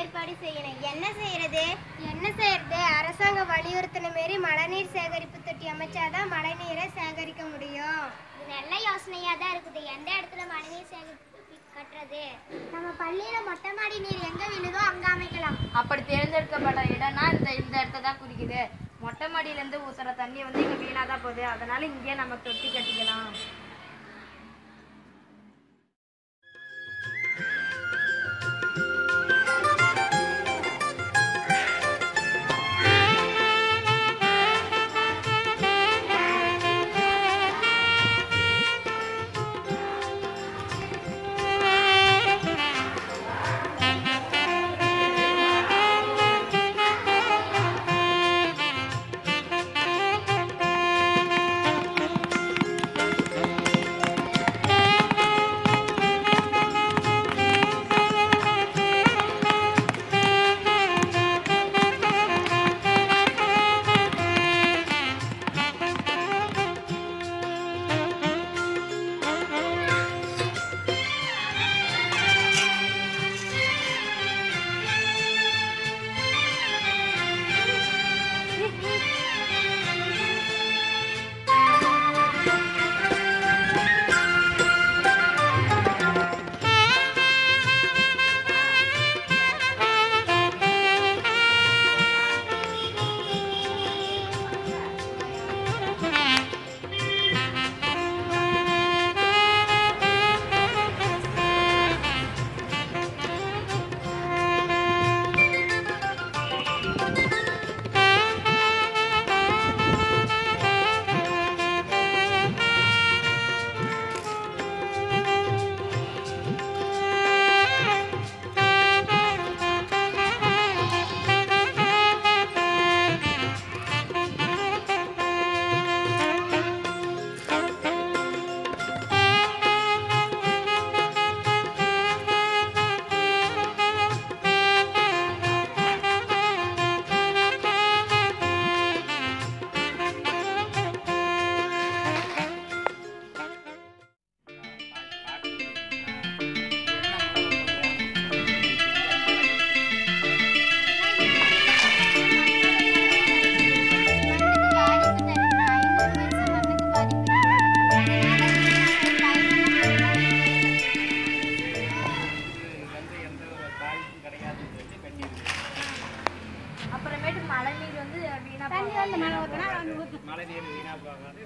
ஏற்பாடு செய்யணும் என்ன செய்யறது என்ன செய்யறது அரசாங்கம் வலியுறுத்தின மாரி மழைநீர் சேகரிப்பு தொட்டி அமைச்சாதான் மழைநீரை சேகரிக்க முடியும் இது நல்ல யோசனையா தான் இருக்குது எந்த இடத்துல மழைநீர் சேகரிப்பு தொட்டி கட்டுறது நம்ம பள்ளியில மொட்டை மாடி நீர் எங்க விழுதோ அங்க அமைக்கலாம் அப்படி தேர்ந்தெடுக்கப்பட்ட இடம்னா இந்த இந்த இடத்த தான் குறிக்குது மொட்டை மாடியிலேருந்து ஊத்துற தண்ணி வந்து இங்கே வீணாக தான் போகுது அதனால இங்கேயே நம்ம தொட்டி கட்டிக்கலாம் மண்ணுக்கு பாதிப்பு தருமா ஐநூறு வருஷம் மண்ணுக்கு பாதிப்பு அப்புறமேட்டு மழை நீர் வந்து வீணாக போகும் மழை நீர் வீணாக போகாது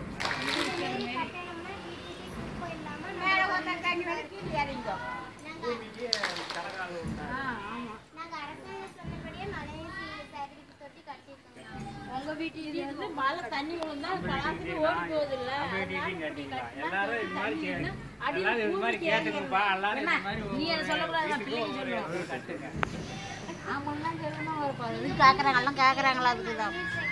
நாங்க அரசாங்கம் சொன்னபடியே மழைநீர் சேகரிப்பு தொட்டி கட்டியிருக்கோம் உங்க வீட்டில் வந்து மழை தண்ணி விழுந்தா பலாத்துக்கு ஓடி போகுது இல்ல வீட்டையும் கட்டிக்கலாம் எல்லாரும் இது மாதிரி கே- எல்லாரும் இது மாதிரி கேட்டுக்குப்பா எல்லாரும் இது மாதிரி நீ அதை சொல்லக்கூடாது நான் பிள்ளைக்கு ஒரு சொல்லுவேன் ஒரு கட்டுங்க ஆமாம் சொல்லணும் ஒரு கேட்குறாங்க எல்லாம் கேட்குறாங்களா அதுக்கு தான்